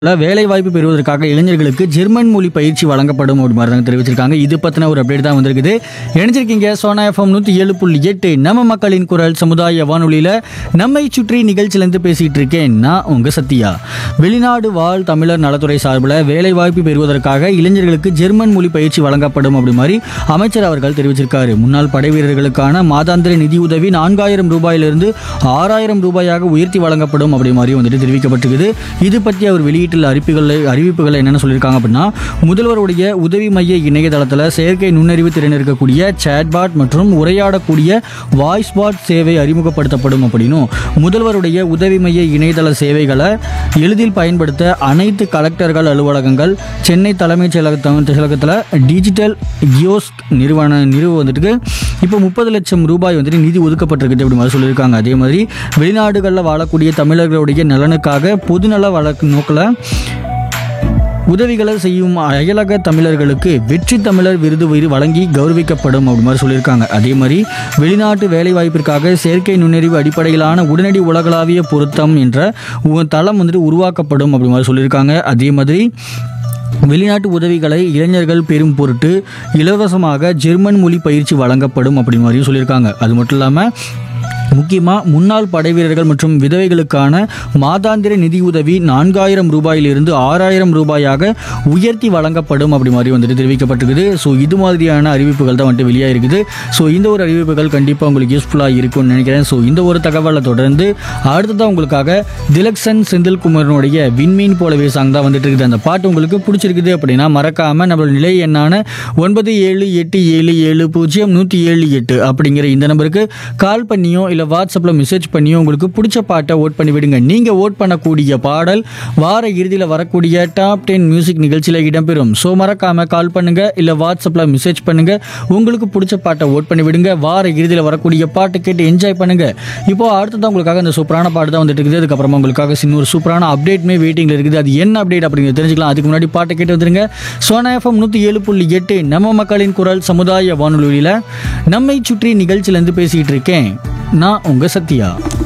வேலை வாய்ப்பு பெறுவதற்காக இளைஞர்களுக்கு ஜெர்மன் மொழி பயிற்சி வழங்கப்படும் அப்படி மாதிரி தான் தெரிவிச்சிருக்காங்க இது பத்தின ஒரு அப்டேட் தான் வந்திருக்குது இணைஞ்சிருக்கீங்க சோனா எஃப்எம் நூற்றி ஏழு புள்ளி எட்டு நம்ம மக்களின் குரல் சமுதாய வானொலியில் நம்மை சுற்றி நிகழ்ச்சியிலேருந்து பேசிகிட்டு இருக்கேன் நான் உங்கள் சத்யா வெளிநாடு வாழ் தமிழர் நலத்துறை சார்பில் வேலை வாய்ப்பு பெறுவதற்காக இளைஞர்களுக்கு ஜெர்மன் மொழி பயிற்சி வழங்கப்படும் அப்படி மாதிரி அமைச்சர் அவர்கள் தெரிவிச்சிருக்காரு முன்னாள் படை வீரர்களுக்கான மாதாந்திர நிதியுதவி நான்காயிரம் ரூபாயிலிருந்து ஆறாயிரம் ரூபாயாக உயர்த்தி வழங்கப்படும் அப்படி மாதிரி வந்துட்டு தெரிவிக்கப்பட்டிருக்குது இது பற்றி அவர் வெளியிட்டுள்ள அறிவிப்புகளை அறிவிப்புகள் என்னென்ன சொல்லியிருக்காங்க அப்படின்னா முதல்வருடைய உதவி மைய இணையதளத்தில் செயற்கை நுண்ணறிவு திறன் இருக்கக்கூடிய சேட்பாட் மற்றும் உரையாடக்கூடிய வாய்ஸ் பாட் சேவை அறிமுகப்படுத்தப்படும் அப்படின்னும் முதல்வருடைய உதவி மைய இணையதள சேவைகளை எளிதில் பயன்படுத்த அனைத்து கலெக்டர்கள் அலுவலகங்கள் சென்னை தலைமைச் செயலக செயலகத்தில் டிஜிட்டல் கியோஸ்க் நிறுவன நிறுவ வந்துட்டு இப்போ முப்பது லட்சம் ரூபாய் வந்துட்டு நிதி ஒதுக்கப்பட்டிருக்கு அப்படி மாதிரி சொல்லியிருக்காங்க அதே மாதிரி வெளிநாடுகளில் வாழக்கூடிய தமிழர்களுடைய நலனுக்காக பொதுநல வழக்கு நோக்கில் உதவிகளை செய்யும் அயலக தமிழர்களுக்கு வெற்றி தமிழர் விருது விரு- வழங்கி கௌரவிக்கப்படும் அப்படி மாதிரி சொல்லியிருக்காங்க அதே மாதிரி வெளிநாட்டு வேலைவாய்ப்பிற்காக செயற்கை நுண்ணறிவு அடிப்படையிலான உடனடி உலகளாவிய பொருத்தம் என்ற உ- தளம் வந்துட்டு உருவாக்கப்படும் அப்படி மாதிரி சொல்லியிருக்காங்க அதே மாதிரி வெளிநாட்டு உதவிகளை இளைஞர்கள் பெறும் பொருட்டு இலவசமாக ஜெர்மன் மொழி பயிற்சி வழங்கப்படும் அப்படி மாதிரியும் சொல்லியிருக்காங்க அது மட்டும் இல்லாமல் முக்கியமாக முன்னாள் படை வீரர்கள் மற்றும் விதவைகளுக்கான மாதாந்திர நிதியுதவி நான்காயிரம் ரூபாயிலிருந்து ஆறாயிரம் ரூபாயாக உயர்த்தி வழங்கப்படும் அப்படி மாதிரி வந்துட்டு தெரிவிக்கப்பட்டிருக்குது ஸோ இது மாதிரியான அறிவிப்புகள் தான் வந்துட்டு வெளியாக இருக்குது ஸோ இந்த ஒரு அறிவிப்புகள் கண்டிப்பாக உங்களுக்கு யூஸ்ஃபுல்லாக இருக்கும்னு நினைக்கிறேன் ஸோ இந்த ஒரு தகவலை தொடர்ந்து அடுத்ததாக உங்களுக்காக திலக்ஷன் செந்தில்குமாரனுடைய விண்மீன் போலவே சாங் தான் வந்துட்டு இருக்குது அந்த பாட்டு உங்களுக்கு பிடிச்சிருக்குது அப்படின்னா மறக்காமல் நம்மளோட நிலை எண்ணான ஒன்பது ஏழு எட்டு ஏழு ஏழு பூஜ்ஜியம் நூற்றி ஏழு எட்டு அப்படிங்கிற இந்த நம்பருக்கு கால் பண்ணியோ இல்லை வாட்ஸ்அப்பில் மெசேஜ் பண்ணியோ உங்களுக்கு பிடிச்ச பாட்டை ஓட் பண்ணி விடுங்க நீங்கள் ஓட் பண்ணக்கூடிய பாடல் வார இறுதியில் வரக்கூடிய டாப் டென் மியூசிக் நிகழ்ச்சியில் இடம்பெறும் ஸோ மறக்காமல் கால் பண்ணுங்க இல்லை வாட்ஸ்அப்பில் மெசேஜ் பண்ணுங்க உங்களுக்கு பிடிச்ச பாட்டை ஓட் பண்ணி விடுங்க வார இறுதியில் வரக்கூடிய பாட்டு கேட்டு என்ஜாய் பண்ணுங்க இப்போ அடுத்ததான் உங்களுக்காக இந்த சூப்பரான பாட்டு தான் வந்துட்டு இருக்குது அதுக்கப்புறமா உங்களுக்காக இன்னொரு சூப்பரான அப்டேட்மே வெயிட்டிங்கில் இருக்குது அது என்ன அப்டேட் அப்படிங்கிறத தெரிஞ்சுக்கலாம் அதுக்கு முன்னாடி பாட்டை கேட்டு வந்துருங்க சோனா எஃப்எம் நூற்றி ஏழு புள்ளி எட்டு நம்ம மக்களின் குரல் சமுதாய வானொலியில் நம்மை சுற்றி நிகழ்ச்சியிலேருந்து பேசிக்கிட்டு இருக்கேன் நான் உங்கள் சத்யா